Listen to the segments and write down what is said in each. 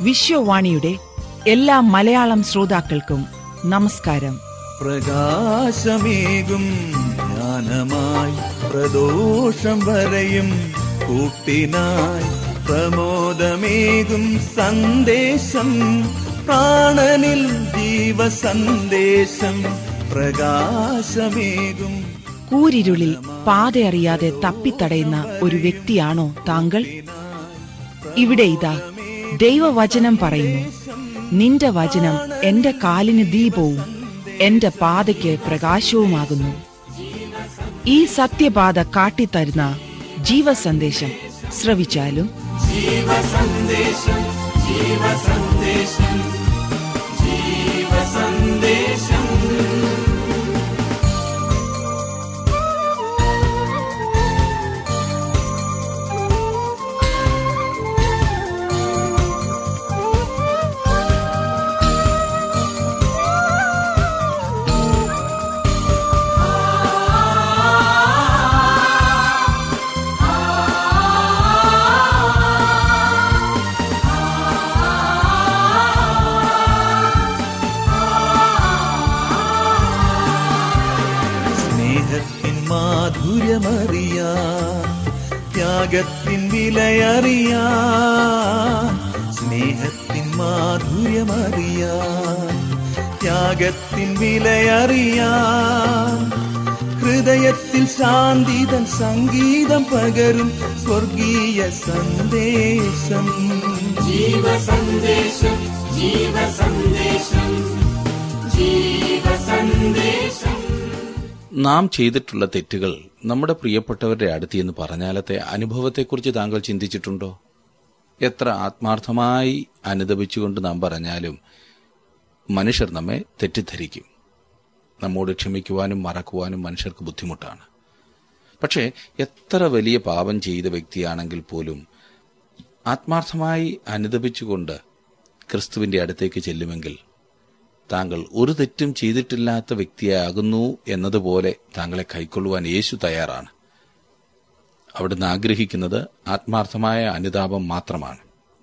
വിശ്വവാണിയുടെ എല്ലാ മലയാളം ശ്രോതാക്കൾക്കും നമസ്കാരം പ്രകാശമേകും ജ്ഞാനമായി പ്രദോഷം വരയും കൂട്ടിനായി പ്രമോദമേകും സന്ദേശം പ്രാണനിൽ ജീവസന്ദേശം പ്രകാശമേകും കൂരിരുളിൽ പാതയറിയാതെ തപ്പിത്തടയുന്ന ഒരു വ്യക്തിയാണോ താങ്കൾ ഇവിടെ ഇതാ ദൈവവചനം പറയുന്നു നിന്റെ വചനം എന്റെ കാലിന് ദീപവും എന്റെ പാതയ്ക്ക് പ്രകാശവുമാകുന്നു ഈ സത്യപാത കാട്ടിത്തരുന്ന ജീവസന്ദേശം ശ്രവിച്ചാലും സ്നേഹത്തിൻ മാധുര്യമറിയാ ത്യാഗത്തിൻ വിലയറിയാ സ്നേഹത്തിൻ മാധുര്യമറിയാ ത്യാഗത്തിൻ വിലയറിയാ ഹൃദയത്തിൽ ശാന്തിതൻ സംഗീതം പകരും സ്വർഗീയ സന്ദേശം ജീവസന്ദേശം ജീവസന്ദേശം ജീവസന്ദേശം നാം ചെയ്തിട്ടുള്ള തെറ്റുകൾ നമ്മുടെ പ്രിയപ്പെട്ടവരുടെ അടുത്ത് എന്ന് പറഞ്ഞാലത്തെ അനുഭവത്തെക്കുറിച്ച് താങ്കൾ ചിന്തിച്ചിട്ടുണ്ടോ എത്ര ആത്മാർത്ഥമായി അനുദപിച്ചുകൊണ്ട് നാം പറഞ്ഞാലും മനുഷ്യർ നമ്മെ തെറ്റിദ്ധരിക്കും നമ്മോട് ക്ഷമിക്കുവാനും മറക്കുവാനും മനുഷ്യർക്ക് ബുദ്ധിമുട്ടാണ് പക്ഷേ എത്ര വലിയ പാപം ചെയ്ത വ്യക്തിയാണെങ്കിൽ പോലും ആത്മാർത്ഥമായി അനുദപിച്ചുകൊണ്ട് ക്രിസ്തുവിന്റെ അടുത്തേക്ക് ചെല്ലുമെങ്കിൽ താങ്കൾ ഒരു തെറ്റും ചെയ്തിട്ടില്ലാത്ത വ്യക്തിയാകുന്നു എന്നതുപോലെ താങ്കളെ കൈക്കൊള്ളുവാൻ യേശു തയ്യാറാണ് അവിടുന്ന് ആഗ്രഹിക്കുന്നത് ആത്മാർത്ഥമായ അനുതാപം മാത്രമാണ്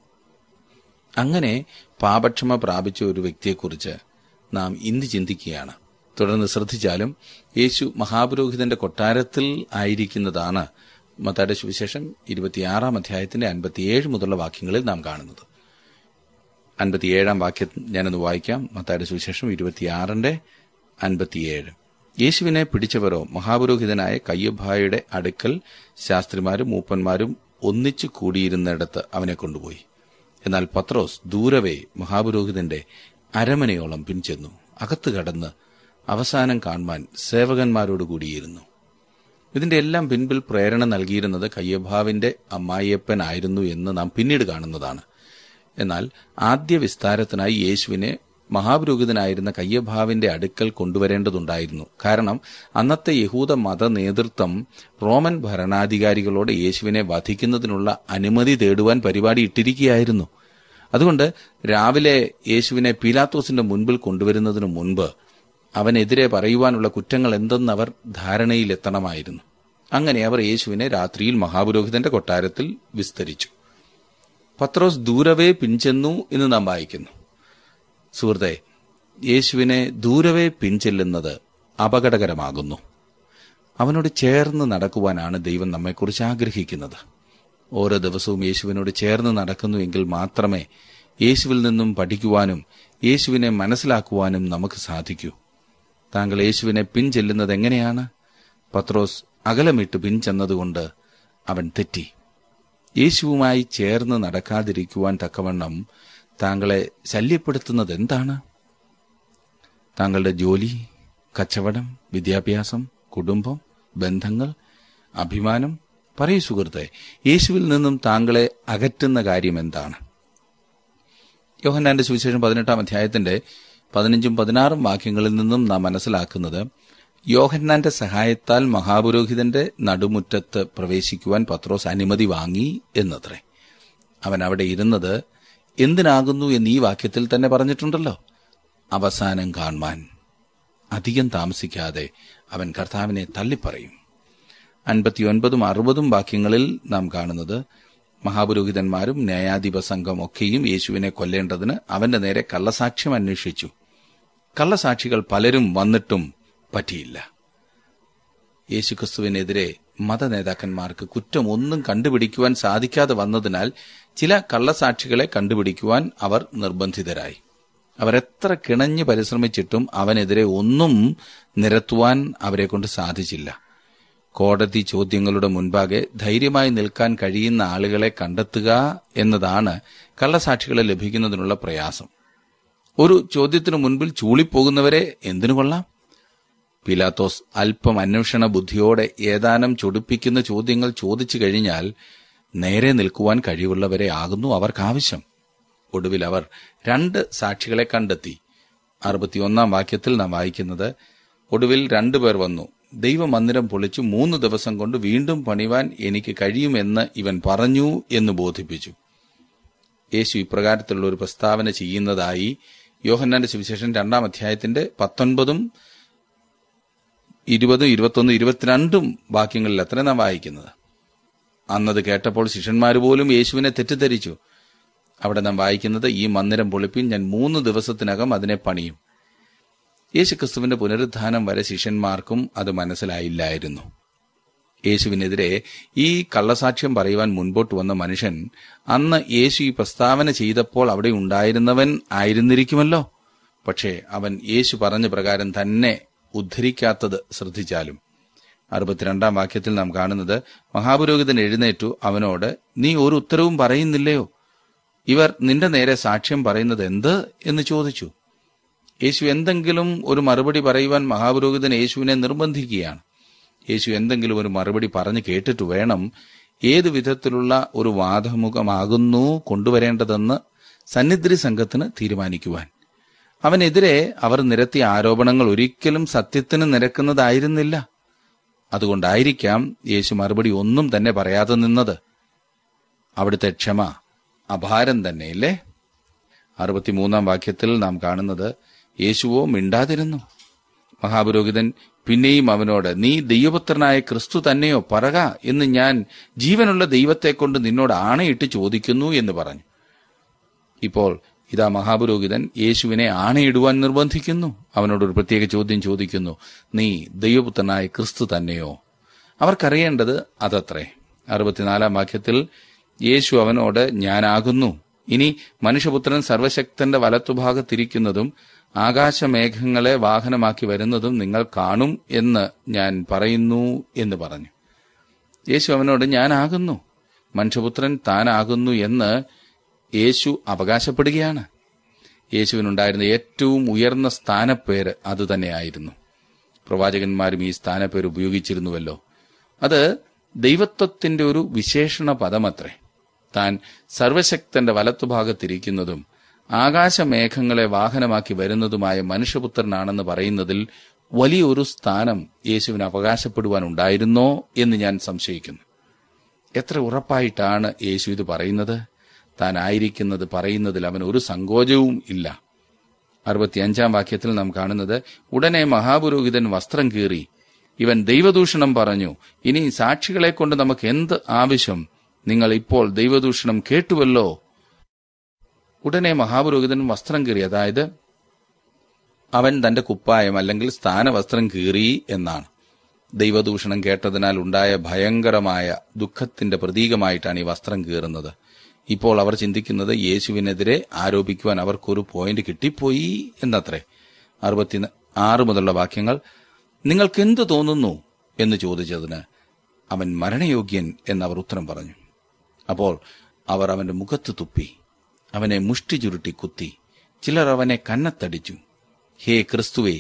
അങ്ങനെ പാപക്ഷമ പ്രാപിച്ച ഒരു വ്യക്തിയെക്കുറിച്ച് നാം ഇന്ന് ചിന്തിക്കുകയാണ് തുടർന്ന് ശ്രദ്ധിച്ചാലും യേശു മഹാപുരോഹിതന്റെ കൊട്ടാരത്തിൽ ആയിരിക്കുന്നതാണ് മത്തായുടെ സുവിശേഷം ഇരുപത്തിയാറാം അധ്യായത്തിന്റെ അൻപത്തിയേഴ് മുതലുള്ള വാക്യങ്ങളിൽ നാം കാണുന്നത് അൻപത്തിയേഴാം വാക്യം ഞാനൊന്ന് വായിക്കാം മത്തായുടെ സുവിശേഷം ഇരുപത്തിയാറിന്റെ അൻപത്തിയേഴ് യേശുവിനെ പിടിച്ചവരോ മഹാപുരോഹിതനായ കയ്യഭായുടെ അടുക്കൽ ശാസ്ത്രിമാരും മൂപ്പന്മാരും ഒന്നിച്ചു കൂടിയിരുന്നിടത്ത് അവനെ കൊണ്ടുപോയി എന്നാൽ പത്രോസ് ദൂരവേ മഹാപുരോഹിതന്റെ അരമനയോളം പിൻചെന്നു അകത്ത് കടന്ന് അവസാനം കാണുവാൻ സേവകന്മാരോട് കൂടിയിരുന്നു ഇതിന്റെ എല്ലാം പിൻപിൽ പ്രേരണ നൽകിയിരുന്നത് കയ്യഭാവിന്റെ അമ്മായിയപ്പനായിരുന്നു എന്ന് നാം പിന്നീട് കാണുന്നതാണ് എന്നാൽ ആദ്യ വിസ്താരത്തിനായി യേശുവിനെ മഹാപുരോഹിതനായിരുന്ന കയ്യഭാവിന്റെ അടുക്കൽ കൊണ്ടുവരേണ്ടതുണ്ടായിരുന്നു കാരണം അന്നത്തെ യഹൂദ മത നേതൃത്വം റോമൻ ഭരണാധികാരികളോട് യേശുവിനെ വധിക്കുന്നതിനുള്ള അനുമതി തേടുവാൻ പരിപാടി ഇട്ടിരിക്കുകയായിരുന്നു അതുകൊണ്ട് രാവിലെ യേശുവിനെ പീലാത്തോസിന്റെ മുൻപിൽ കൊണ്ടുവരുന്നതിനു മുൻപ് അവനെതിരെ പറയുവാനുള്ള കുറ്റങ്ങൾ എന്തെന്ന് അവർ ധാരണയിലെത്തണമായിരുന്നു അങ്ങനെ അവർ യേശുവിനെ രാത്രിയിൽ മഹാപുരോഹിതന്റെ കൊട്ടാരത്തിൽ വിസ്തരിച്ചു പത്രോസ് ദൂരവേ പിൻചെന്നു എന്ന് നാം വായിക്കുന്നു സുഹൃത്തെ യേശുവിനെ ദൂരവേ പിൻചെല്ലുന്നത് അപകടകരമാകുന്നു അവനോട് ചേർന്ന് നടക്കുവാനാണ് ദൈവം നമ്മെക്കുറിച്ച് ആഗ്രഹിക്കുന്നത് ഓരോ ദിവസവും യേശുവിനോട് ചേർന്ന് നടക്കുന്നുവെങ്കിൽ മാത്രമേ യേശുവിൽ നിന്നും പഠിക്കുവാനും യേശുവിനെ മനസ്സിലാക്കുവാനും നമുക്ക് സാധിക്കൂ താങ്കൾ യേശുവിനെ പിൻചെല്ലുന്നത് എങ്ങനെയാണ് പത്രോസ് അകലമിട്ട് പിൻചെന്നതുകൊണ്ട് അവൻ തെറ്റി യേശുവുമായി ചേർന്ന് നടക്കാതിരിക്കുവാൻ തക്കവണ്ണം താങ്കളെ ശല്യപ്പെടുത്തുന്നത് എന്താണ് താങ്കളുടെ ജോലി കച്ചവടം വിദ്യാഭ്യാസം കുടുംബം ബന്ധങ്ങൾ അഭിമാനം പറയൂ സുഹൃത്തെ യേശുവിൽ നിന്നും താങ്കളെ അകറ്റുന്ന കാര്യം എന്താണ് യോഹന്നാന്റെ സുവിശേഷം പതിനെട്ടാം അധ്യായത്തിന്റെ പതിനഞ്ചും പതിനാറും വാക്യങ്ങളിൽ നിന്നും നാം മനസ്സിലാക്കുന്നത് യോഹന്നാന്റെ സഹായത്താൽ മഹാപുരോഹിതന്റെ നടുമുറ്റത്ത് പ്രവേശിക്കുവാൻ പത്രോസ് അനുമതി വാങ്ങി എന്നത്രേ അവൻ അവിടെ ഇരുന്നത് എന്തിനാകുന്നു എന്ന് ഈ വാക്യത്തിൽ തന്നെ പറഞ്ഞിട്ടുണ്ടല്ലോ അവസാനം കാണുവാൻ അധികം താമസിക്കാതെ അവൻ കർത്താവിനെ തള്ളിപ്പറയും അൻപത്തിയൊൻപതും അറുപതും വാക്യങ്ങളിൽ നാം കാണുന്നത് മഹാപുരോഹിതന്മാരും ന്യായാധിപ സംഘം ഒക്കെയും യേശുവിനെ കൊല്ലേണ്ടതിന് അവന്റെ നേരെ കള്ളസാക്ഷ്യം അന്വേഷിച്ചു കള്ളസാക്ഷികൾ പലരും വന്നിട്ടും പറ്റിയില്ല യേശുക്രിസ്തുവിനെതിരെ മതനേതാക്കന്മാർക്ക് കുറ്റം ഒന്നും കണ്ടുപിടിക്കുവാൻ സാധിക്കാതെ വന്നതിനാൽ ചില കള്ളസാക്ഷികളെ കണ്ടുപിടിക്കുവാൻ അവർ നിർബന്ധിതരായി അവർ എത്ര കിണഞ്ഞു പരിശ്രമിച്ചിട്ടും അവനെതിരെ ഒന്നും നിരത്തുവാൻ അവരെ കൊണ്ട് സാധിച്ചില്ല കോടതി ചോദ്യങ്ങളുടെ മുൻപാകെ ധൈര്യമായി നിൽക്കാൻ കഴിയുന്ന ആളുകളെ കണ്ടെത്തുക എന്നതാണ് കള്ളസാക്ഷികളെ ലഭിക്കുന്നതിനുള്ള പ്രയാസം ഒരു ചോദ്യത്തിനു മുൻപിൽ ചൂളിപ്പോകുന്നവരെ എന്തിനു കൊള്ളാം പിലാത്തോസ് അല്പം അന്വേഷണ ബുദ്ധിയോടെ ഏതാനും ചൊടിപ്പിക്കുന്ന ചോദ്യങ്ങൾ ചോദിച്ചു കഴിഞ്ഞാൽ നേരെ നിൽക്കുവാൻ കഴിവുള്ളവരെ ആകുന്നു അവർക്കാവശ്യം ഒടുവിൽ അവർ രണ്ട് സാക്ഷികളെ കണ്ടെത്തി അറുപത്തിയൊന്നാം വാക്യത്തിൽ നാം വായിക്കുന്നത് ഒടുവിൽ രണ്ടുപേർ വന്നു ദൈവമന്ദിരം പൊളിച്ചു മൂന്ന് ദിവസം കൊണ്ട് വീണ്ടും പണിവാൻ എനിക്ക് കഴിയുമെന്ന് ഇവൻ പറഞ്ഞു എന്ന് ബോധിപ്പിച്ചു യേശു ഇപ്രകാരത്തിലുള്ള ഒരു പ്രസ്താവന ചെയ്യുന്നതായി യോഹന്നാന്റെ സുവിശേഷൻ രണ്ടാം അധ്യായത്തിന്റെ പത്തൊൻപതും ഇരുപതും ഇരുപത്തൊന്നും ഇരുപത്തിരണ്ടും വാക്യങ്ങളിൽ അത്ര നാം വായിക്കുന്നത് അന്നത് കേട്ടപ്പോൾ ശിഷ്യന്മാർ പോലും യേശുവിനെ തെറ്റിദ്ധരിച്ചു അവിടെ നാം വായിക്കുന്നത് ഈ മന്ദിരം പൊളിപ്പിൻ ഞാൻ മൂന്ന് ദിവസത്തിനകം അതിനെ പണിയും യേശുക്രിസ്തുവിന്റെ പുനരുദ്ധാനം വരെ ശിഷ്യന്മാർക്കും അത് മനസ്സിലായില്ലായിരുന്നു യേശുവിനെതിരെ ഈ കള്ളസാക്ഷ്യം പറയുവാൻ മുൻപോട്ട് വന്ന മനുഷ്യൻ അന്ന് യേശു ഈ പ്രസ്താവന ചെയ്തപ്പോൾ അവിടെ ഉണ്ടായിരുന്നവൻ ആയിരുന്നിരിക്കുമല്ലോ പക്ഷേ അവൻ യേശു പറഞ്ഞ പ്രകാരം തന്നെ ഉദ്ധരിക്കാത്തത് ശ്രദ്ധിച്ചാലും അറുപത്തിരണ്ടാം വാക്യത്തിൽ നാം കാണുന്നത് മഹാപുരോഹിതൻ എഴുന്നേറ്റു അവനോട് നീ ഒരു ഉത്തരവും പറയുന്നില്ലയോ ഇവർ നിന്റെ നേരെ സാക്ഷ്യം പറയുന്നത് എന്ത് എന്ന് ചോദിച്ചു യേശു എന്തെങ്കിലും ഒരു മറുപടി പറയുവാൻ മഹാപുരോഹിതൻ യേശുവിനെ നിർബന്ധിക്കുകയാണ് യേശു എന്തെങ്കിലും ഒരു മറുപടി പറഞ്ഞു കേട്ടിട്ട് വേണം ഏതു വിധത്തിലുള്ള ഒരു വാദമുഖമാകുന്നു കൊണ്ടുവരേണ്ടതെന്ന് സന്നിധി സംഘത്തിന് തീരുമാനിക്കുവാൻ അവനെതിരെ അവർ നിരത്തിയ ആരോപണങ്ങൾ ഒരിക്കലും സത്യത്തിന് നിരക്കുന്നതായിരുന്നില്ല അതുകൊണ്ടായിരിക്കാം യേശു മറുപടി ഒന്നും തന്നെ പറയാതെ നിന്നത് അവിടുത്തെ ക്ഷമ അപാരം തന്നെയല്ലേ അറുപത്തിമൂന്നാം വാക്യത്തിൽ നാം കാണുന്നത് യേശുവോ മിണ്ടാതിരുന്നു മഹാപുരോഹിതൻ പിന്നെയും അവനോട് നീ ദൈവപുത്രനായ ക്രിസ്തു തന്നെയോ പറക എന്ന് ഞാൻ ജീവനുള്ള ദൈവത്തെക്കൊണ്ട് നിന്നോട് ആണയിട്ട് ചോദിക്കുന്നു എന്ന് പറഞ്ഞു ഇപ്പോൾ ഇതാ മഹാപുരോഹിതൻ യേശുവിനെ ആണയിടുവാൻ നിർബന്ധിക്കുന്നു അവനോട് ഒരു പ്രത്യേക ചോദ്യം ചോദിക്കുന്നു നീ ദൈവപുത്രനായ ക്രിസ്തു തന്നെയോ അവർക്കറിയേണ്ടത് അതത്രേ അറുപത്തിനാലാം വാക്യത്തിൽ യേശു അവനോട് ഞാനാകുന്നു ഇനി മനുഷ്യപുത്രൻ സർവശക്തന്റെ വലത്തുഭാഗത്തിരിക്കുന്നതും ആകാശമേഘങ്ങളെ വാഹനമാക്കി വരുന്നതും നിങ്ങൾ കാണും എന്ന് ഞാൻ പറയുന്നു എന്ന് പറഞ്ഞു യേശു അവനോട് ഞാനാകുന്നു മനുഷ്യപുത്രൻ താനാകുന്നു എന്ന് യേശു അവകാശപ്പെടുകയാണ് യേശുവിനുണ്ടായിരുന്ന ഏറ്റവും ഉയർന്ന സ്ഥാനപ്പേര് അതുതന്നെയായിരുന്നു പ്രവാചകന്മാരും ഈ സ്ഥാനപ്പേര് ഉപയോഗിച്ചിരുന്നുവല്ലോ അത് ദൈവത്വത്തിന്റെ ഒരു വിശേഷണ പദമത്രേ താൻ സർവശക്തന്റെ വലത്തുഭാഗത്തിരിക്കുന്നതും ആകാശമേഘങ്ങളെ വാഹനമാക്കി വരുന്നതുമായ മനുഷ്യപുത്രനാണെന്ന് പറയുന്നതിൽ വലിയൊരു സ്ഥാനം യേശുവിന് അവകാശപ്പെടുവാനുണ്ടായിരുന്നോ എന്ന് ഞാൻ സംശയിക്കുന്നു എത്ര ഉറപ്പായിട്ടാണ് യേശു ഇത് പറയുന്നത് താൻ ആയിരിക്കുന്നത് പറയുന്നതിൽ അവൻ ഒരു സങ്കോചവും ഇല്ല അറുപത്തിയഞ്ചാം വാക്യത്തിൽ നാം കാണുന്നത് ഉടനെ മഹാപുരോഹിതൻ വസ്ത്രം കീറി ഇവൻ ദൈവദൂഷണം പറഞ്ഞു ഇനി സാക്ഷികളെ കൊണ്ട് നമുക്ക് എന്ത് ആവശ്യം നിങ്ങൾ ഇപ്പോൾ ദൈവദൂഷണം കേട്ടുവല്ലോ ഉടനെ മഹാപുരോഹിതൻ വസ്ത്രം കീറി അതായത് അവൻ തന്റെ കുപ്പായം അല്ലെങ്കിൽ സ്ഥാനവസ്ത്രം കീറി എന്നാണ് ദൈവദൂഷണം കേട്ടതിനാൽ ഉണ്ടായ ഭയങ്കരമായ ദുഃഖത്തിന്റെ പ്രതീകമായിട്ടാണ് ഈ വസ്ത്രം കീറുന്നത് ഇപ്പോൾ അവർ ചിന്തിക്കുന്നത് യേശുവിനെതിരെ ആരോപിക്കുവാൻ അവർക്കൊരു പോയിന്റ് കിട്ടിപ്പോയി എന്നത്രേ അറുപത്തി ആറ് മുതലുള്ള വാക്യങ്ങൾ നിങ്ങൾക്ക് എന്ത് തോന്നുന്നു എന്ന് ചോദിച്ചതിന് അവൻ മരണയോഗ്യൻ എന്നവർ ഉത്തരം പറഞ്ഞു അപ്പോൾ അവർ അവന്റെ മുഖത്ത് തുപ്പി അവനെ മുഷ്ടി ചുരുട്ടി കുത്തി ചിലർ അവനെ കന്നത്തടിച്ചു ഹേ ക്രിസ്തുവേ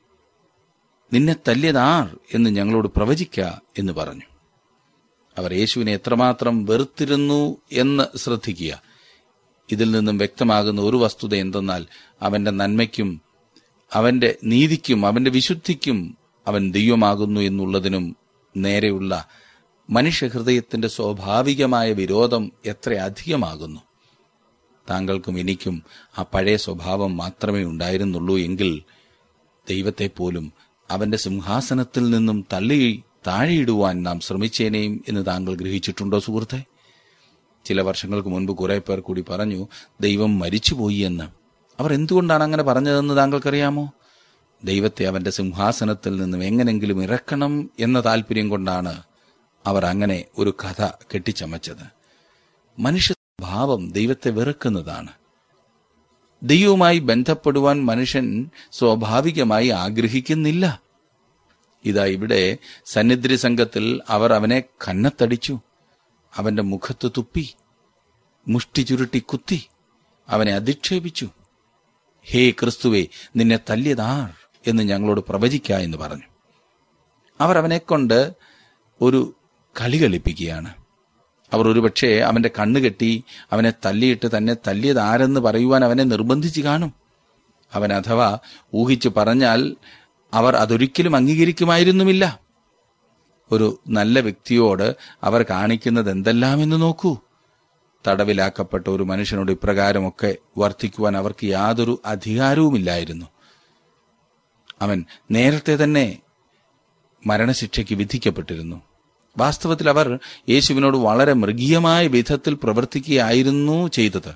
നിന്നെ തല്ലിയതാർ എന്ന് ഞങ്ങളോട് പ്രവചിക്ക എന്ന് പറഞ്ഞു അവർ യേശുവിനെ എത്രമാത്രം വെറുത്തിരുന്നു എന്ന് ശ്രദ്ധിക്കുക ഇതിൽ നിന്നും വ്യക്തമാകുന്ന ഒരു വസ്തുത എന്തെന്നാൽ അവന്റെ നന്മയ്ക്കും അവന്റെ നീതിക്കും അവന്റെ വിശുദ്ധിക്കും അവൻ ദൈവമാകുന്നു എന്നുള്ളതിനും നേരെയുള്ള മനുഷ്യഹൃദയത്തിന്റെ സ്വാഭാവികമായ വിരോധം എത്ര അധികമാകുന്നു താങ്കൾക്കും എനിക്കും ആ പഴയ സ്വഭാവം മാത്രമേ ഉണ്ടായിരുന്നുള്ളൂ എങ്കിൽ ദൈവത്തെപ്പോലും അവന്റെ സിംഹാസനത്തിൽ നിന്നും തള്ളി താഴെയിടുവാൻ നാം ശ്രമിച്ചേനേയും എന്ന് താങ്കൾ ഗ്രഹിച്ചിട്ടുണ്ടോ സുഹൃത്തെ ചില വർഷങ്ങൾക്ക് മുൻപ് കുറെ പേർ കൂടി പറഞ്ഞു ദൈവം മരിച്ചുപോയി എന്ന് അവർ എന്തുകൊണ്ടാണ് അങ്ങനെ പറഞ്ഞതെന്ന് താങ്കൾക്കറിയാമോ ദൈവത്തെ അവന്റെ സിംഹാസനത്തിൽ നിന്നും എങ്ങനെങ്കിലും ഇറക്കണം എന്ന താല്പര്യം കൊണ്ടാണ് അവർ അങ്ങനെ ഒരു കഥ കെട്ടിച്ചമച്ചത് മനുഷ്യ ഭാവം ദൈവത്തെ വെറുക്കുന്നതാണ് ദൈവവുമായി ബന്ധപ്പെടുവാൻ മനുഷ്യൻ സ്വാഭാവികമായി ആഗ്രഹിക്കുന്നില്ല ഇതാ ഇവിടെ സന്നിധി സംഘത്തിൽ അവർ അവനെ കന്നത്തടിച്ചു അവന്റെ മുഖത്ത് തുപ്പി മുഷ്ടി ചുരുട്ടി കുത്തി അവനെ അധിക്ഷേപിച്ചു ഹേ ക്രിസ്തുവേ നിന്നെ തല്ലിയതാർ എന്ന് ഞങ്ങളോട് പ്രവചിക്ക എന്ന് പറഞ്ഞു അവർ അവനെക്കൊണ്ട് ഒരു കളി കളിപ്പിക്കുകയാണ് അവർ ഒരുപക്ഷെ അവന്റെ കണ്ണുകെട്ടി അവനെ തല്ലിയിട്ട് തന്നെ തല്ലിയത് ആരെന്ന് പറയുവാൻ അവനെ നിർബന്ധിച്ചു കാണും അവൻ അഥവാ ഊഹിച്ചു പറഞ്ഞാൽ അവർ അതൊരിക്കലും അംഗീകരിക്കുമായിരുന്നുമില്ല ഒരു നല്ല വ്യക്തിയോട് അവർ കാണിക്കുന്നത് എന്തെല്ലാമെന്ന് നോക്കൂ തടവിലാക്കപ്പെട്ട ഒരു മനുഷ്യനോട് ഇപ്രകാരമൊക്കെ വർത്തിക്കുവാൻ അവർക്ക് യാതൊരു അധികാരവുമില്ലായിരുന്നു അവൻ നേരത്തെ തന്നെ മരണശിക്ഷയ്ക്ക് വിധിക്കപ്പെട്ടിരുന്നു വാസ്തവത്തിൽ അവർ യേശുവിനോട് വളരെ മൃഗീയമായ വിധത്തിൽ പ്രവർത്തിക്കുകയായിരുന്നു ചെയ്തത്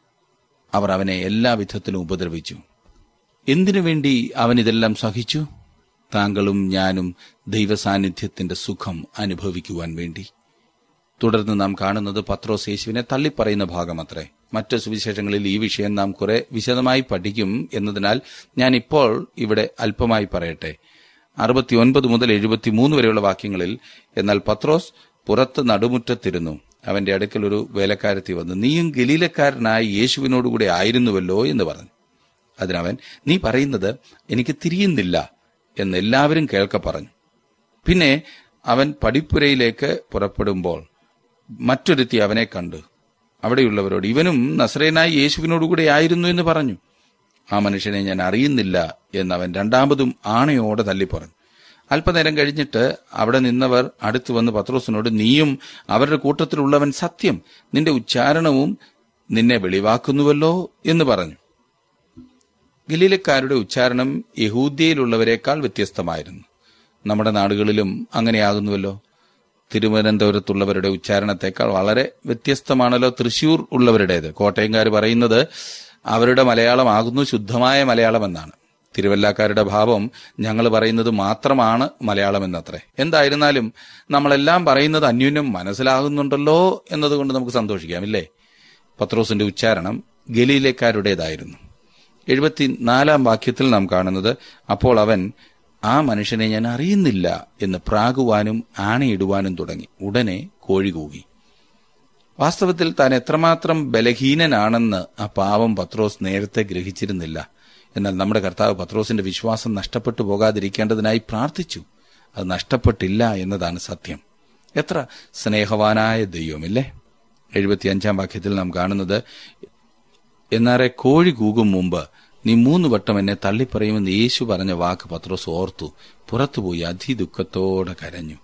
അവർ അവനെ എല്ലാ വിധത്തിലും ഉപദ്രവിച്ചു എന്തിനു വേണ്ടി അവൻ ഇതെല്ലാം സഹിച്ചു താങ്കളും ഞാനും ദൈവസാന്നിധ്യത്തിന്റെ സുഖം അനുഭവിക്കുവാൻ വേണ്ടി തുടർന്ന് നാം കാണുന്നത് പത്രോസ് യേശുവിനെ തള്ളിപ്പറയുന്ന ഭാഗമത്രേ മറ്റ് സുവിശേഷങ്ങളിൽ ഈ വിഷയം നാം കുറെ വിശദമായി പഠിക്കും എന്നതിനാൽ ഞാൻ ഇപ്പോൾ ഇവിടെ അല്പമായി പറയട്ടെ അറുപത്തിയൊൻപത് മുതൽ എഴുപത്തിമൂന്ന് വരെയുള്ള വാക്യങ്ങളിൽ എന്നാൽ പത്രോസ് പുറത്ത് നടുമുറ്റത്തിരുന്നു അവന്റെ അടുക്കൽ ഒരു വേലക്കാരത്തി വന്നു നീയും ഗലീലക്കാരനായി യേശുവിനോടുകൂടെ ആയിരുന്നുവല്ലോ എന്ന് പറഞ്ഞു അതിനവൻ നീ പറയുന്നത് എനിക്ക് തിരിയുന്നില്ല എന്ന് എല്ലാവരും കേൾക്ക പറഞ്ഞു പിന്നെ അവൻ പടിപ്പുരയിലേക്ക് പുറപ്പെടുമ്പോൾ മറ്റൊരുത്തി അവനെ കണ്ടു അവിടെയുള്ളവരോട് ഇവനും നസ്രേനായി യേശുവിനോടുകൂടെ ആയിരുന്നു എന്ന് പറഞ്ഞു ആ മനുഷ്യനെ ഞാൻ അറിയുന്നില്ല എന്ന് അവൻ രണ്ടാമതും ആണയോടെ തള്ളിപ്പറഞ്ഞു അല്പനേരം കഴിഞ്ഞിട്ട് അവിടെ നിന്നവർ അടുത്തു വന്ന് പത്രോസിനോട് നീയും അവരുടെ കൂട്ടത്തിലുള്ളവൻ സത്യം നിന്റെ ഉച്ചാരണവും നിന്നെ വെളിവാക്കുന്നുവല്ലോ എന്ന് പറഞ്ഞു ഗലീലക്കാരുടെ ഉച്ചാരണം യഹൂദ്യയിലുള്ളവരെക്കാൾ വ്യത്യസ്തമായിരുന്നു നമ്മുടെ നാടുകളിലും അങ്ങനെയാകുന്നുവല്ലോ തിരുവനന്തപുരത്തുള്ളവരുടെ ഉച്ചാരണത്തെക്കാൾ വളരെ വ്യത്യസ്തമാണല്ലോ തൃശൂർ ഉള്ളവരുടേത് കോട്ടയംകാർ പറയുന്നത് അവരുടെ മലയാളമാകുന്നു ശുദ്ധമായ മലയാളം എന്നാണ് തിരുവല്ലാക്കാരുടെ ഭാവം ഞങ്ങൾ പറയുന്നത് മാത്രമാണ് മലയാളം എന്നത്രേ എന്തായിരുന്നാലും നമ്മളെല്ലാം പറയുന്നത് അന്യോന്യം മനസ്സിലാകുന്നുണ്ടല്ലോ എന്നതുകൊണ്ട് നമുക്ക് സന്തോഷിക്കാം ഇല്ലേ പത്രോസിന്റെ ഉച്ചാരണം ഗലീലക്കാരുടേതായിരുന്നു എഴുപത്തിനാലാം വാക്യത്തിൽ നാം കാണുന്നത് അപ്പോൾ അവൻ ആ മനുഷ്യനെ ഞാൻ അറിയുന്നില്ല എന്ന് പ്രാകുവാനും ആണയിടുവാനും തുടങ്ങി ഉടനെ കോഴി കൂകി വാസ്തവത്തിൽ താൻ എത്രമാത്രം ബലഹീനനാണെന്ന് ആ പാവം പത്രോസ് നേരത്തെ ഗ്രഹിച്ചിരുന്നില്ല എന്നാൽ നമ്മുടെ കർത്താവ് പത്രോസിന്റെ വിശ്വാസം നഷ്ടപ്പെട്ടു പോകാതിരിക്കേണ്ടതിനായി പ്രാർത്ഥിച്ചു അത് നഷ്ടപ്പെട്ടില്ല എന്നതാണ് സത്യം എത്ര സ്നേഹവാനായ ദൈവമില്ലേ എഴുപത്തിയഞ്ചാം വാക്യത്തിൽ നാം കാണുന്നത് എന്നാറെ കോഴി കൂകും മുമ്പ് നീ മൂന്ന് വട്ടം എന്നെ തള്ളിപ്പറയുമെന്ന് യേശു പറഞ്ഞ വാക്ക് പത്രോസ് ഓർത്തു പുറത്തുപോയി അതിദുഃഖത്തോടെ കരഞ്ഞു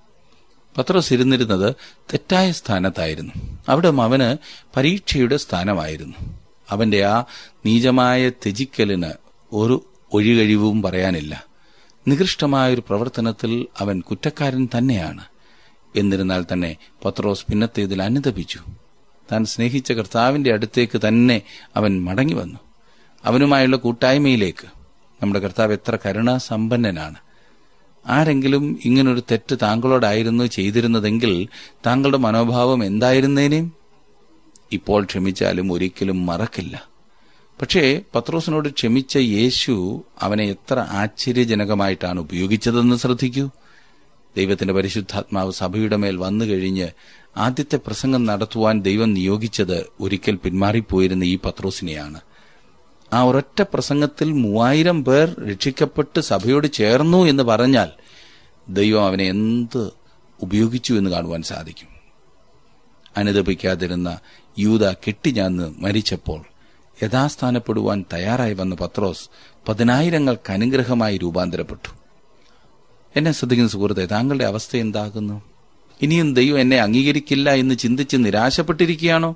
പത്രോസ് ഇരുന്നിരുന്നത് തെറ്റായ സ്ഥാനത്തായിരുന്നു അവിടെ അവന് പരീക്ഷയുടെ സ്ഥാനമായിരുന്നു അവന്റെ ആ നീചമായ ത്യജിക്കലിന് ഒരു ഒഴികഴിവും പറയാനില്ല നികൃഷ്ടമായ ഒരു പ്രവർത്തനത്തിൽ അവൻ കുറ്റക്കാരൻ തന്നെയാണ് എന്നിരുന്നാൽ തന്നെ പത്രോസ് പിന്നത്തേതിൽ അനുദപിച്ചു താൻ സ്നേഹിച്ച കർത്താവിന്റെ അടുത്തേക്ക് തന്നെ അവൻ മടങ്ങി വന്നു അവനുമായുള്ള കൂട്ടായ്മയിലേക്ക് നമ്മുടെ കർത്താവ് എത്ര കരുണാസമ്പന്നനാണ് ആരെങ്കിലും ഇങ്ങനൊരു തെറ്റ് താങ്കളോടായിരുന്നു ചെയ്തിരുന്നതെങ്കിൽ താങ്കളുടെ മനോഭാവം എന്തായിരുന്നേനേയും ഇപ്പോൾ ക്ഷമിച്ചാലും ഒരിക്കലും മറക്കില്ല പക്ഷേ പത്രോസിനോട് ക്ഷമിച്ച യേശു അവനെ എത്ര ആശ്ചര്യജനകമായിട്ടാണ് ഉപയോഗിച്ചതെന്ന് ശ്രദ്ധിക്കൂ ദൈവത്തിന്റെ പരിശുദ്ധാത്മാവ് സഭയുടെ മേൽ വന്നു കഴിഞ്ഞ് ആദ്യത്തെ പ്രസംഗം നടത്തുവാൻ ദൈവം നിയോഗിച്ചത് ഒരിക്കൽ പിന്മാറിപ്പോയിരുന്ന ഈ പത്രോസിനെയാണ് ആ ഒരൊറ്റ പ്രസംഗത്തിൽ മൂവായിരം പേർ രക്ഷിക്കപ്പെട്ട് സഭയോട് ചേർന്നു എന്ന് പറഞ്ഞാൽ ദൈവം അവനെ എന്ത് ഉപയോഗിച്ചു എന്ന് കാണുവാൻ സാധിക്കും അനുദപിക്കാതിരുന്ന യൂത കെട്ടിഞ്ഞാന്ന് മരിച്ചപ്പോൾ യഥാസ്ഥാനപ്പെടുവാൻ തയ്യാറായി വന്ന പത്രോസ് പതിനായിരങ്ങൾക്ക് അനുഗ്രഹമായി രൂപാന്തരപ്പെട്ടു എന്നെ ശ്രദ്ധിക്കുന്ന സുഹൃത്തെ താങ്കളുടെ അവസ്ഥ എന്താകുന്നു ഇനിയും ദൈവം എന്നെ അംഗീകരിക്കില്ല എന്ന് ചിന്തിച്ച് നിരാശപ്പെട്ടിരിക്കുകയാണോ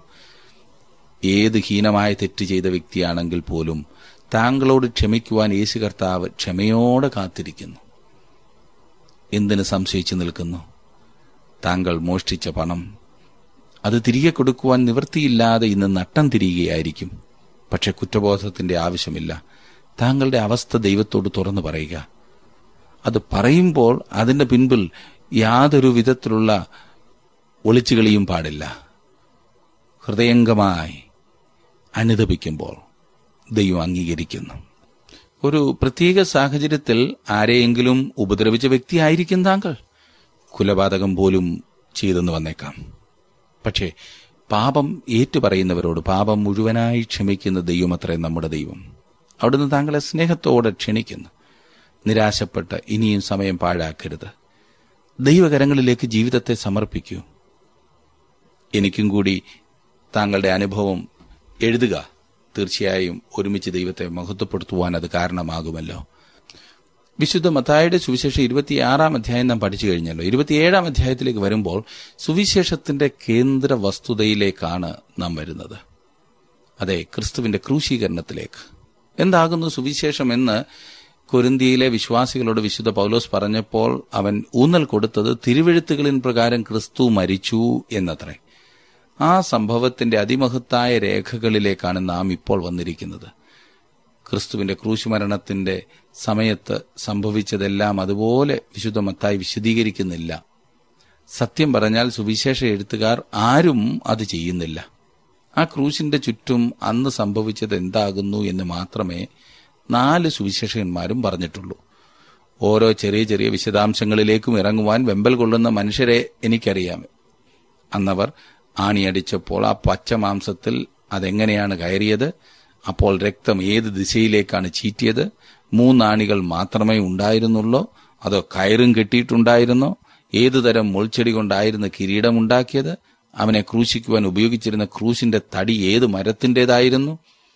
ഏത് ഹീനമായ തെറ്റ് ചെയ്ത വ്യക്തിയാണെങ്കിൽ പോലും താങ്കളോട് ക്ഷമിക്കുവാൻ യേശു കർത്താവ് ക്ഷമയോടെ കാത്തിരിക്കുന്നു എന്തിന് സംശയിച്ചു നിൽക്കുന്നു താങ്കൾ മോഷ്ടിച്ച പണം അത് തിരികെ കൊടുക്കുവാൻ നിവൃത്തിയില്ലാതെ ഇന്ന് നട്ടം തിരിയുകയായിരിക്കും പക്ഷെ കുറ്റബോധത്തിന്റെ ആവശ്യമില്ല താങ്കളുടെ അവസ്ഥ ദൈവത്തോട് തുറന്നു പറയുക അത് പറയുമ്പോൾ അതിന്റെ പിൻപിൽ യാതൊരു വിധത്തിലുള്ള ഒളിച്ചുകളിയും പാടില്ല ഹൃദയംഗമായി അനുദപിക്കുമ്പോൾ ദൈവം അംഗീകരിക്കുന്നു ഒരു പ്രത്യേക സാഹചര്യത്തിൽ ആരെയെങ്കിലും ഉപദ്രവിച്ച വ്യക്തിയായിരിക്കും താങ്കൾ കുലപാതകം പോലും ചെയ്തെന്ന് വന്നേക്കാം പക്ഷേ പാപം ഏറ്റുപറയുന്നവരോട് പാപം മുഴുവനായി ക്ഷമിക്കുന്ന ദൈവമത്രേ നമ്മുടെ ദൈവം അവിടുന്ന് താങ്കളെ സ്നേഹത്തോടെ ക്ഷണിക്കുന്നു നിരാശപ്പെട്ട് ഇനിയും സമയം പാഴാക്കരുത് ദൈവകരങ്ങളിലേക്ക് ജീവിതത്തെ സമർപ്പിക്കൂ എനിക്കും കൂടി താങ്കളുടെ അനുഭവം എഴുതുക തീർച്ചയായും ഒരുമിച്ച് ദൈവത്തെ മഹത്വപ്പെടുത്തുവാൻ അത് കാരണമാകുമല്ലോ വിശുദ്ധ മത്തായുടെ സുവിശേഷം ഇരുപത്തിയാറാം അധ്യായം നാം പഠിച്ചു കഴിഞ്ഞല്ലോ ഇരുപത്തിയേഴാം അധ്യായത്തിലേക്ക് വരുമ്പോൾ സുവിശേഷത്തിന്റെ കേന്ദ്ര വസ്തുതയിലേക്കാണ് നാം വരുന്നത് അതെ ക്രിസ്തുവിന്റെ ക്രൂശീകരണത്തിലേക്ക് എന്താകുന്നു സുവിശേഷം എന്ന് കൊരിന്തിയിലെ വിശ്വാസികളോട് വിശുദ്ധ പൗലോസ് പറഞ്ഞപ്പോൾ അവൻ ഊന്നൽ കൊടുത്തത് തിരുവെഴുത്തുകളിൻ പ്രകാരം ക്രിസ്തു മരിച്ചു എന്നത്രേ ആ സംഭവത്തിന്റെ അതിമഹത്തായ രേഖകളിലേക്കാണ് നാം ഇപ്പോൾ വന്നിരിക്കുന്നത് ക്രിസ്തുവിന്റെ ക്രൂശുമരണത്തിന്റെ സമയത്ത് സംഭവിച്ചതെല്ലാം അതുപോലെ വിശുദ്ധ മത്തായി വിശദീകരിക്കുന്നില്ല സത്യം പറഞ്ഞാൽ സുവിശേഷ എഴുത്തുകാർ ആരും അത് ചെയ്യുന്നില്ല ആ ക്രൂശിന്റെ ചുറ്റും അന്ന് സംഭവിച്ചത് എന്താകുന്നു എന്ന് മാത്രമേ നാല് സുവിശേഷകന്മാരും പറഞ്ഞിട്ടുള്ളൂ ഓരോ ചെറിയ ചെറിയ വിശദാംശങ്ങളിലേക്കും ഇറങ്ങുവാൻ വെമ്പൽ കൊള്ളുന്ന മനുഷ്യരെ എനിക്കറിയാം അന്നവർ ആണിയടിച്ചപ്പോൾ ആ പച്ച മാംസത്തിൽ അതെങ്ങനെയാണ് കയറിയത് അപ്പോൾ രക്തം ഏത് ദിശയിലേക്കാണ് ചീറ്റിയത് മൂന്നാണികൾ മാത്രമേ ഉണ്ടായിരുന്നുള്ളൂ അതോ കയറും കെട്ടിയിട്ടുണ്ടായിരുന്നോ ഏതുതരം മുൾച്ചെടി കൊണ്ടായിരുന്നു കിരീടമുണ്ടാക്കിയത് അവനെ ക്രൂശിക്കുവാൻ ഉപയോഗിച്ചിരുന്ന ക്രൂശിന്റെ തടി ഏത് മരത്തിന്റേതായിരുന്നു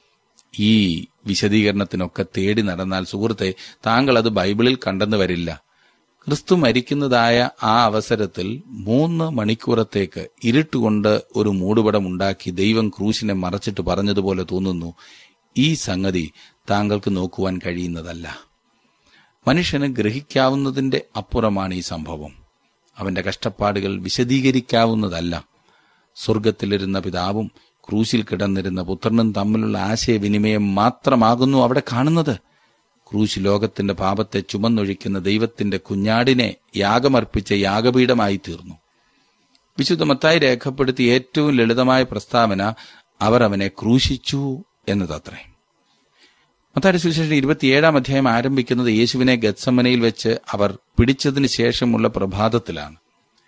ഈ വിശദീകരണത്തിനൊക്കെ തേടി നടന്നാൽ സുഹൃത്തെ താങ്കൾ അത് ബൈബിളിൽ കണ്ടെന്ന് വരില്ല ക്രിസ്തു മരിക്കുന്നതായ ആ അവസരത്തിൽ മൂന്ന് മണിക്കൂറത്തേക്ക് ഇരുട്ടുകൊണ്ട് ഒരു മൂടുപടം ഉണ്ടാക്കി ദൈവം ക്രൂശിനെ മറച്ചിട്ട് പറഞ്ഞതുപോലെ തോന്നുന്നു ഈ സംഗതി താങ്കൾക്ക് നോക്കുവാൻ കഴിയുന്നതല്ല മനുഷ്യന് ഗ്രഹിക്കാവുന്നതിന്റെ അപ്പുറമാണ് ഈ സംഭവം അവന്റെ കഷ്ടപ്പാടുകൾ വിശദീകരിക്കാവുന്നതല്ല സ്വർഗത്തിലിരുന്ന പിതാവും ക്രൂശിൽ കിടന്നിരുന്ന പുത്രനും തമ്മിലുള്ള ആശയവിനിമയം മാത്രമാകുന്നു അവിടെ കാണുന്നത് ക്രൂശ് ലോകത്തിന്റെ പാപത്തെ ചുമന്നൊഴിക്കുന്ന ദൈവത്തിന്റെ കുഞ്ഞാടിനെ യാഗമർപ്പിച്ച യാഗപീഠമായി തീർന്നു വിശുദ്ധ മത്തായി രേഖപ്പെടുത്തിയ ഏറ്റവും ലളിതമായ പ്രസ്താവന അവർ അവനെ ക്രൂശിച്ചു എന്നതത്രേ മത്തായുടെ സുവിശേഷം ഇരുപത്തിയേഴാം അധ്യായം ആരംഭിക്കുന്നത് യേശുവിനെ ഗത്സമനയിൽ വെച്ച് അവർ പിടിച്ചതിന് ശേഷമുള്ള പ്രഭാതത്തിലാണ്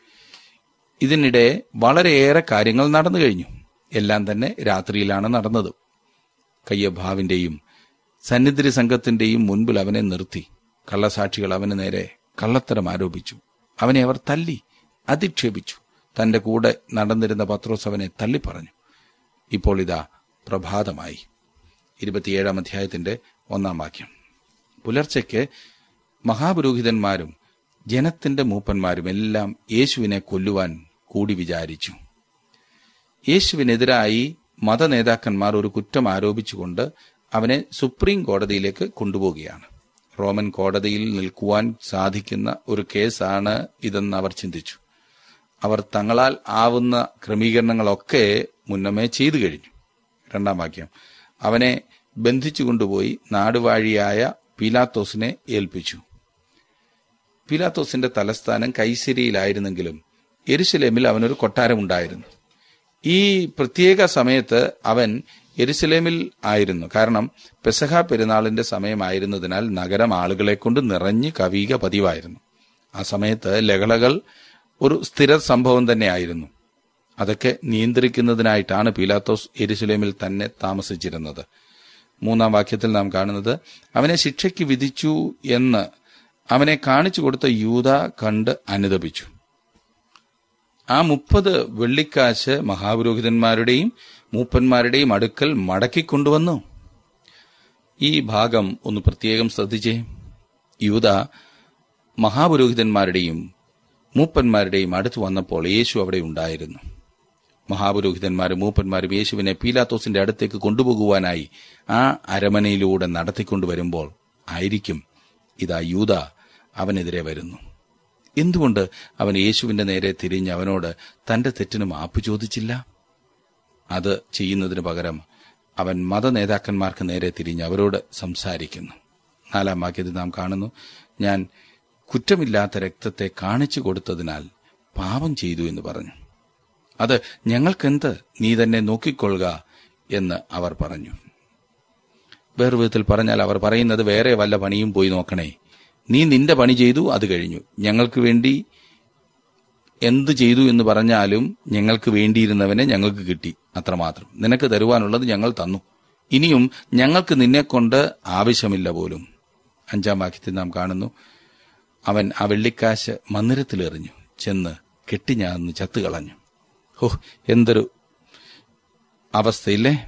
ഇതിനിടെ വളരെയേറെ കാര്യങ്ങൾ നടന്നു കഴിഞ്ഞു എല്ലാം തന്നെ രാത്രിയിലാണ് നടന്നത് കയ്യഭാവിന്റെയും സന്നിധി സംഘത്തിന്റെയും മുൻപിൽ അവനെ നിർത്തി കള്ളസാക്ഷികൾ അവന് നേരെ കള്ളത്തരം ആരോപിച്ചു അവനെ അവർ തല്ലി അധിക്ഷേപിച്ചു തന്റെ കൂടെ നടന്നിരുന്ന പത്രോസ് അവനെ തള്ളിപ്പറഞ്ഞു ഇപ്പോൾ ഇതാ പ്രഭാതമായി ഇരുപത്തിയേഴാം അധ്യായത്തിന്റെ ഒന്നാം വാക്യം പുലർച്ചയ്ക്ക് മഹാപുരോഹിതന്മാരും ജനത്തിന്റെ മൂപ്പന്മാരും എല്ലാം യേശുവിനെ കൊല്ലുവാൻ കൂടി വിചാരിച്ചു യേശുവിനെതിരായി മതനേതാക്കന്മാർ ഒരു കുറ്റം ആരോപിച്ചുകൊണ്ട് അവനെ സുപ്രീം കോടതിയിലേക്ക് കൊണ്ടുപോവുകയാണ് റോമൻ കോടതിയിൽ നിൽക്കുവാൻ സാധിക്കുന്ന ഒരു കേസാണ് ഇതെന്ന് അവർ ചിന്തിച്ചു അവർ തങ്ങളാൽ ആവുന്ന ക്രമീകരണങ്ങളൊക്കെ മുന്നമേ ചെയ്തു കഴിഞ്ഞു രണ്ടാം വാക്യം അവനെ ബന്ധിച്ചു കൊണ്ടുപോയി നാടുവാഴിയായ പീലാത്തോസിനെ ഏൽപ്പിച്ചു പീലാത്തോസിന്റെ തലസ്ഥാനം കൈസരിയിലായിരുന്നെങ്കിലും എരുസലേമിൽ അവനൊരു കൊട്ടാരമുണ്ടായിരുന്നു ഈ പ്രത്യേക സമയത്ത് അവൻ എരുസലേമിൽ ആയിരുന്നു കാരണം പെസഹ പെരുന്നാളിന്റെ സമയമായിരുന്നതിനാൽ നഗരം ആളുകളെ കൊണ്ട് നിറഞ്ഞു കവിയുക പതിവായിരുന്നു ആ സമയത്ത് ലഹളകൾ ഒരു സ്ഥിര സംഭവം തന്നെയായിരുന്നു അതൊക്കെ നിയന്ത്രിക്കുന്നതിനായിട്ടാണ് പീലാത്തോസ് എരുസലേമിൽ തന്നെ താമസിച്ചിരുന്നത് മൂന്നാം വാക്യത്തിൽ നാം കാണുന്നത് അവനെ ശിക്ഷയ്ക്ക് വിധിച്ചു എന്ന് അവനെ കാണിച്ചു കൊടുത്ത യൂത കണ്ട് അനുദപിച്ചു ആ മുപ്പത് വെള്ളിക്കാശ് മഹാപുരോഹിതന്മാരുടെയും മൂപ്പന്മാരുടെയും അടുക്കൽ മടക്കിക്കൊണ്ടുവന്നു ഈ ഭാഗം ഒന്ന് പ്രത്യേകം ശ്രദ്ധിച്ചേ യൂത മഹാപുരോഹിതന്മാരുടെയും മൂപ്പന്മാരുടെയും അടുത്ത് വന്നപ്പോൾ യേശു അവിടെ ഉണ്ടായിരുന്നു മഹാപുരോഹിതന്മാരും മൂപ്പന്മാരും യേശുവിനെ പീലാത്തോസിന്റെ അടുത്തേക്ക് കൊണ്ടുപോകുവാനായി ആ അരമനയിലൂടെ നടത്തിക്കൊണ്ടുവരുമ്പോൾ ആയിരിക്കും ഇതാ യൂത അവനെതിരെ വരുന്നു എന്തുകൊണ്ട് അവൻ യേശുവിന്റെ നേരെ തിരിഞ്ഞ് അവനോട് തന്റെ തെറ്റിന് മാപ്പ് ചോദിച്ചില്ല അത് ചെയ്യുന്നതിന് പകരം അവൻ മതനേതാക്കന്മാർക്ക് നേരെ തിരിഞ്ഞ് അവരോട് സംസാരിക്കുന്നു നാലാം വാക്യത്തിൽ നാം കാണുന്നു ഞാൻ കുറ്റമില്ലാത്ത രക്തത്തെ കാണിച്ചു കൊടുത്തതിനാൽ പാപം ചെയ്തു എന്ന് പറഞ്ഞു അത് ഞങ്ങൾക്കെന്ത് നീ തന്നെ നോക്കിക്കൊള്ളുക എന്ന് അവർ പറഞ്ഞു വേറെ വിധത്തിൽ പറഞ്ഞാൽ അവർ പറയുന്നത് വേറെ വല്ല പണിയും പോയി നോക്കണേ നീ നിന്റെ പണി ചെയ്തു അത് കഴിഞ്ഞു ഞങ്ങൾക്ക് വേണ്ടി എന്ത് ചെയ്തു എന്ന് പറഞ്ഞാലും ഞങ്ങൾക്ക് വേണ്ടിയിരുന്നവനെ ഞങ്ങൾക്ക് കിട്ടി അത്രമാത്രം നിനക്ക് തരുവാനുള്ളത് ഞങ്ങൾ തന്നു ഇനിയും ഞങ്ങൾക്ക് നിന്നെക്കൊണ്ട് ആവശ്യമില്ല പോലും അഞ്ചാം വാക്യത്തിൽ നാം കാണുന്നു അവൻ ആ വെള്ളിക്കാശ് മന്ദിരത്തിലെറിഞ്ഞു ചെന്ന് കെട്ടിഞ്ഞാന്ന് ചത്തുകളഞ്ഞു ഹോ എന്തൊരു അവസ്ഥയില്ലേ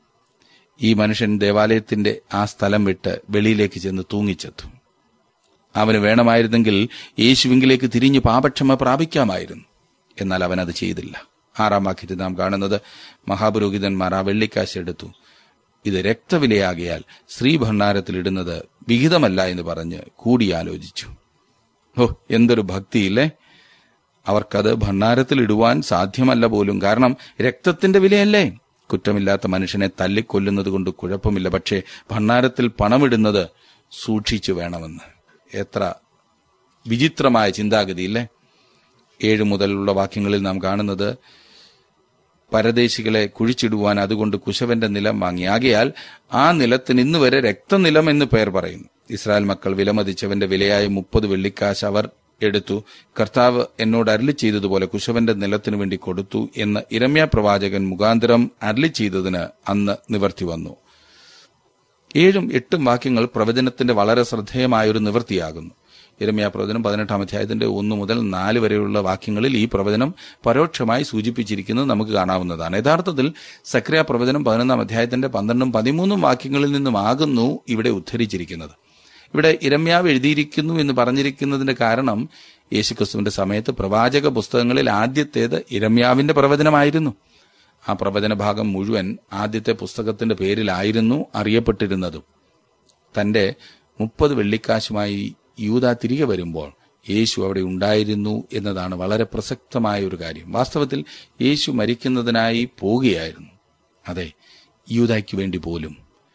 ഈ മനുഷ്യൻ ദേവാലയത്തിന്റെ ആ സ്ഥലം വിട്ട് വെളിയിലേക്ക് ചെന്ന് തൂങ്ങിച്ചെത്തു അവന് വേണമായിരുന്നെങ്കിൽ യേശുവിങ്കിലേക്ക് തിരിഞ്ഞു പാപക്ഷമ പ്രാപിക്കാമായിരുന്നു എന്നാൽ അവൻ അത് ചെയ്തില്ല ആറാം വാക്യത്തിൽ നാം കാണുന്നത് മഹാപുരോഹിതന്മാർ ആ വെള്ളിക്കാശ് എടുത്തു ഇത് രക്തവിലയാകിയാൽ സ്ത്രീ ഭണ്ഡാരത്തിൽ ഇടുന്നത് വിഹിതമല്ല എന്ന് പറഞ്ഞ് കൂടിയാലോചിച്ചു ഓ എന്തൊരു ഭക്തിയില്ലേ അവർക്കത് ഭണ്ഡാരത്തിൽ ഇടുവാൻ സാധ്യമല്ല പോലും കാരണം രക്തത്തിന്റെ വിലയല്ലേ കുറ്റമില്ലാത്ത മനുഷ്യനെ തല്ലിക്കൊല്ലുന്നത് കൊണ്ട് കുഴപ്പമില്ല പക്ഷേ ഭണ്ഡാരത്തിൽ പണമിടുന്നത് സൂക്ഷിച്ചു വേണമെന്ന് എത്ര വിചിത്രമായ ചിന്താഗതിയില്ലേ ഏഴ് മുതലുള്ള വാക്യങ്ങളിൽ നാം കാണുന്നത് പരദേശികളെ കുഴിച്ചിടുവാൻ അതുകൊണ്ട് കുശവന്റെ നിലം വാങ്ങി ആകയാൽ ആ നിലത്തിന് ഇന്ന് വരെ രക്തനിലം എന്ന് പേർ പറയുന്നു ഇസ്രായേൽ മക്കൾ വിലമതിച്ചവന്റെ വിലയായ മുപ്പത് വെള്ളിക്കാശ് അവർ എടുത്തു കർത്താവ് എന്നോട് അരളി ചെയ്തതുപോലെ കുശവന്റെ നിലത്തിനു വേണ്ടി കൊടുത്തു എന്ന് ഇരമ്യ പ്രവാചകൻ മുഖാന്തരം അരളി ചെയ്തതിന് അന്ന് നിവർത്തി വന്നു ഏഴും എട്ടും വാക്യങ്ങൾ പ്രവചനത്തിന്റെ വളരെ ശ്രദ്ധേയമായ ഒരു നിവൃത്തിയാകുന്നു ഇരമ്യ പ്രവചനം പതിനെട്ടാം അധ്യായത്തിന്റെ ഒന്ന് മുതൽ നാല് വരെയുള്ള വാക്യങ്ങളിൽ ഈ പ്രവചനം പരോക്ഷമായി സൂചിപ്പിച്ചിരിക്കുന്നത് നമുക്ക് കാണാവുന്നതാണ് യഥാർത്ഥത്തിൽ സക്രിയ പ്രവചനം പതിനൊന്നാം അധ്യായത്തിന്റെ പന്ത്രണ്ടും പതിമൂന്നും വാക്യങ്ങളിൽ നിന്നുമാകുന്നു ഇവിടെ ഉദ്ധരിച്ചിരിക്കുന്നത് ഇവിടെ ഇരമ്യാവ് എഴുതിയിരിക്കുന്നു എന്ന് പറഞ്ഞിരിക്കുന്നതിന്റെ കാരണം യേശുക്രിസ്തുവിന്റെ സമയത്ത് പ്രവാചക പുസ്തകങ്ങളിൽ ആദ്യത്തേത് ഇരമ്യാവിന്റെ പ്രവചനമായിരുന്നു ആ പ്രവചന ഭാഗം മുഴുവൻ ആദ്യത്തെ പുസ്തകത്തിന്റെ പേരിലായിരുന്നു അറിയപ്പെട്ടിരുന്നതും തന്റെ മുപ്പത് വെള്ളിക്കാശുമായി യൂത തിരികെ വരുമ്പോൾ യേശു അവിടെ ഉണ്ടായിരുന്നു എന്നതാണ് വളരെ പ്രസക്തമായ ഒരു കാര്യം വാസ്തവത്തിൽ യേശു മരിക്കുന്നതിനായി പോവുകയായിരുന്നു അതെ യൂതായ്ക്ക് വേണ്ടി പോലും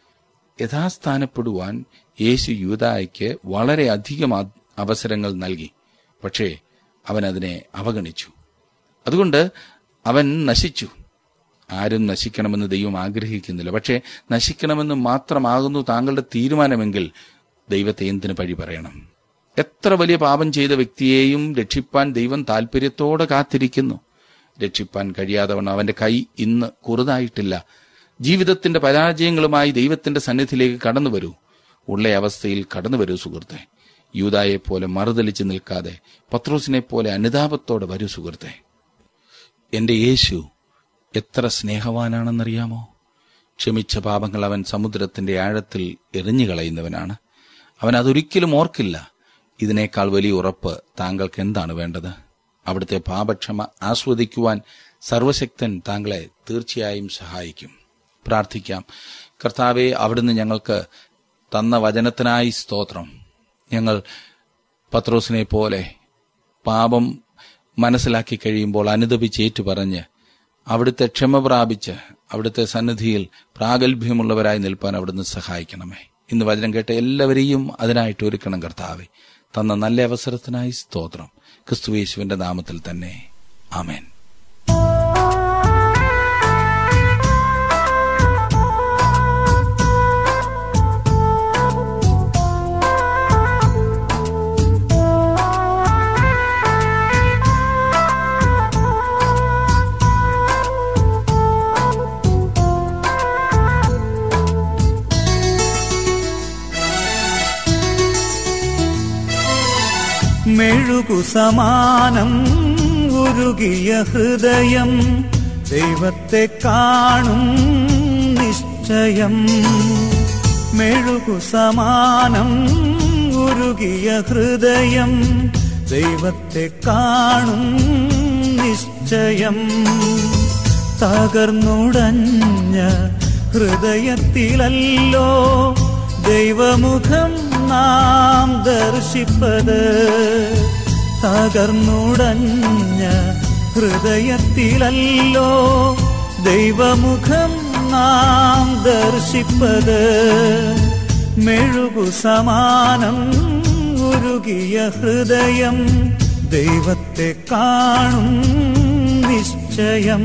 യഥാസ്ഥാനപ്പെടുവാൻ യേശു യൂതായ്ക്ക് വളരെയധികം അ- അവസരങ്ങൾ നൽകി പക്ഷേ അവൻ അതിനെ അവഗണിച്ചു അതുകൊണ്ട് അവൻ നശിച്ചു ആരും നശിക്കണമെന്ന് ദൈവം ആഗ്രഹിക്കുന്നില്ല പക്ഷേ നശിക്കണമെന്ന് മാത്രമാകുന്നു താങ്കളുടെ തീരുമാനമെങ്കിൽ ദൈവത്തെ എന്തിനു പഴി പറയണം എത്ര വലിയ പാപം ചെയ്ത വ്യക്തിയെയും രക്ഷിപ്പാൻ ദൈവം താല്പര്യത്തോടെ കാത്തിരിക്കുന്നു രക്ഷിപ്പാൻ കഴിയാതവണ്ണം അവന്റെ കൈ ഇന്ന് കുറുതായിട്ടില്ല ജീവിതത്തിന്റെ പരാജയങ്ങളുമായി ദൈവത്തിന്റെ സന്നിധിയിലേക്ക് കടന്നു വരൂ ഉള്ള അവസ്ഥയിൽ കടന്നു വരൂ സുഹൃത്തെ യൂതായെ പോലെ മറുതലിച്ച് നിൽക്കാതെ പത്രോസിനെ പോലെ അനുതാപത്തോടെ വരൂ സുഹൃത്തെ എന്റെ യേശു എത്ര സ്നേഹവാനാണെന്നറിയാമോ ക്ഷമിച്ച പാപങ്ങൾ അവൻ സമുദ്രത്തിന്റെ ആഴത്തിൽ എറിഞ്ഞുകളയുന്നവനാണ് അവൻ അതൊരിക്കലും ഓർക്കില്ല ഇതിനേക്കാൾ വലിയ ഉറപ്പ് താങ്കൾക്ക് എന്താണ് വേണ്ടത് അവിടുത്തെ പാപക്ഷമ ആസ്വദിക്കുവാൻ സർവശക്തൻ താങ്കളെ തീർച്ചയായും സഹായിക്കും പ്രാർത്ഥിക്കാം കർത്താവെ അവിടുന്ന് ഞങ്ങൾക്ക് തന്ന വചനത്തിനായി സ്തോത്രം ഞങ്ങൾ പത്രോസിനെ പോലെ പാപം മനസ്സിലാക്കി കഴിയുമ്പോൾ അനുദപിച്ച് ഏറ്റുപറഞ്ഞ് അവിടുത്തെ ക്ഷമ പ്രാപിച്ച് അവിടുത്തെ സന്നിധിയിൽ പ്രാഗൽഭ്യമുള്ളവരായി നിൽപ്പാൻ അവിടുന്ന് സഹായിക്കണമേ ഇന്ന് വചനം കേട്ട എല്ലാവരെയും അതിനായിട്ട് ഒരുക്കണം കർത്താവെ തന്ന നല്ല അവസരത്തിനായി സ്തോത്രം ക്രിസ്തുവേശുവിന്റെ നാമത്തിൽ തന്നെ ആമേൻ മെഴുകു സമാനം ഉരുകിയ ഹൃദയം ദൈവത്തെ കാണും നിശ്ചയം മെഴുകു സമാനം ഉരുകിയ ഹൃദയം ദൈവത്തെ കാണും നിശ്ചയം തകർന്നുടഞ്ഞ ഹൃദയത്തിലല്ലോ ദൈവമുഖം നാം ദർശിപ്പത് തകർന്നുടഞ്ഞ ഹൃദയത്തിലല്ലോ ദൈവമുഖം നാം ദർശിപ്പത് മെഴുകു സമാനം ഉരുകിയ ഹൃദയം ദൈവത്തെ കാണും നിശ്ചയം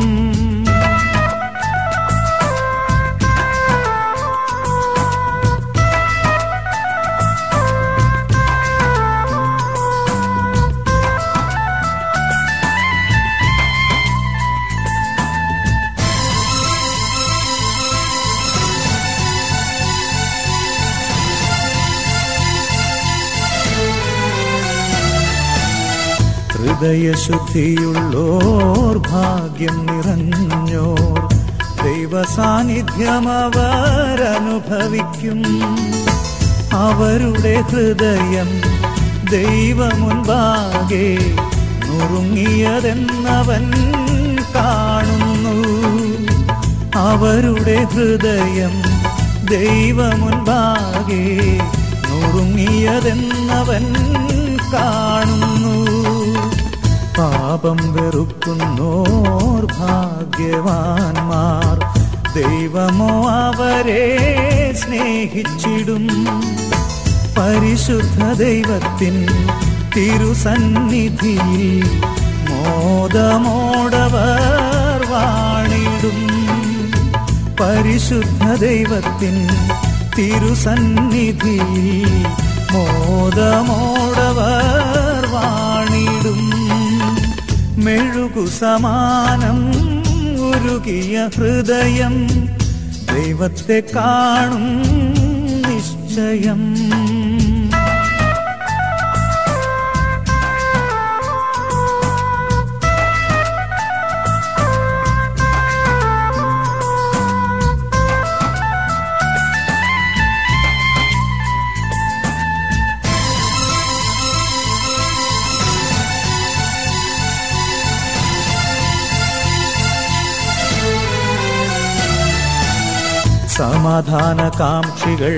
ഹൃദയശുദ്ധിയുള്ളോർ ഭാഗ്യം നിറഞ്ഞോർ ദൈവ സാന്നിധ്യം അവർ അനുഭവിക്കും അവരുടെ ഹൃദയം ദൈവമുൻപാകെ നുറുങ്ങിയതെന്നവൻ കാണുന്നു അവരുടെ ഹൃദയം ദൈവമുൻപാകെ നുറുങ്ങിയതെന്നവൻ കാണുന്നു പാപം വെറുക്കുന്നോർ ഭാഗ്യവാന്മാർ ദൈവമോ അവരെ സ്നേഹിച്ചിടും പരിശുദ്ധ ദൈവത്തിൻ തിരുസന്നിധിയിൽ മോദമോടവർ വാണിടും പരിശുദ്ധ ദൈവത്തിൻ തിരുസന്നിധിയിൽ മോദമോടവർ വാണിടും മെഴുകു സമാനം ഉരുകിയ ഹൃദയം ദൈവത്തെ കാണും നിശ്ചയം സമാധാന കാംക്ഷികൾ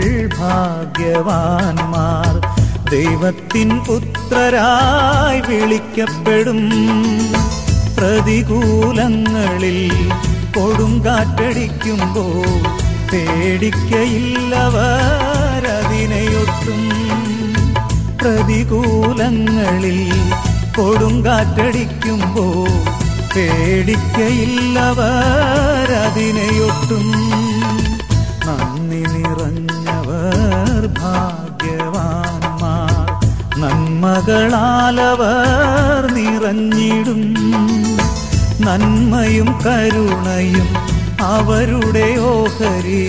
ഭാഗ്യവാന്മാർ ദൈവത്തിൻ പുത്രരായി വിളിക്കപ്പെടും പ്രതികൂലങ്ങളിൽ കൊടുങ്കാറ്റടിക്കുമ്പോൾ പേടിക്കയില്ലവരതിനെയൊട്ടും പ്രതികൂലങ്ങളിൽ കൊടുങ്കാറ്റടിക്കുമ്പോൾ പേടിക്കയില്ലവരതിനെയൊട്ടും നന്ദി നിറഞ്ഞവർ ഭാഗ്യവാന്മാർ നന്മകളാലവർ നിറഞ്ഞിടും നന്മയും കരുണയും അവരുടെ ഓഹരി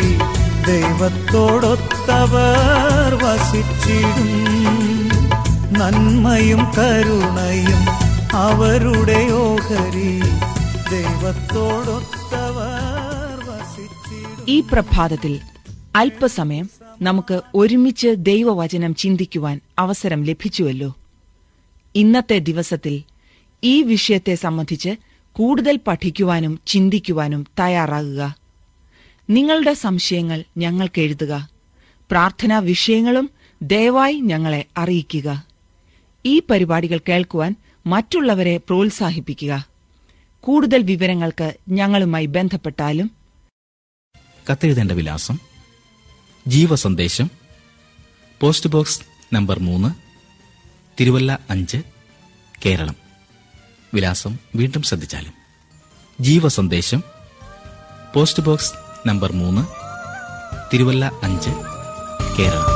ദൈവത്തോടൊത്തവർ വസിച്ചിടും നന്മയും കരുണയും അവരുടെ ഓഹരി ദൈവത്തോടൊത്തവർ വസിച്ചിടും ഈ പ്രഭാതത്തിൽ അല്പസമയം നമുക്ക് ഒരുമിച്ച് ദൈവവചനം ചിന്തിക്കുവാൻ അവസരം ലഭിച്ചുവല്ലോ ഇന്നത്തെ ദിവസത്തിൽ ഈ വിഷയത്തെ സംബന്ധിച്ച് കൂടുതൽ പഠിക്കുവാനും ചിന്തിക്കുവാനും തയ്യാറാകുക നിങ്ങളുടെ സംശയങ്ങൾ ഞങ്ങൾക്ക് എഴുതുക പ്രാർത്ഥനാ വിഷയങ്ങളും ദയവായി ഞങ്ങളെ അറിയിക്കുക ഈ പരിപാടികൾ കേൾക്കുവാൻ മറ്റുള്ളവരെ പ്രോത്സാഹിപ്പിക്കുക കൂടുതൽ വിവരങ്ങൾക്ക് ഞങ്ങളുമായി ബന്ധപ്പെട്ടാലും കത്തെഴുതേണ്ട വിലാസം ജീവസന്ദേശം പോസ്റ്റ് ബോക്സ് നമ്പർ മൂന്ന് തിരുവല്ല അഞ്ച് കേരളം വിലാസം വീണ്ടും ശ്രദ്ധിച്ചാലും ജീവസന്ദേശം പോസ്റ്റ് ബോക്സ് നമ്പർ മൂന്ന് തിരുവല്ല അഞ്ച് കേരളം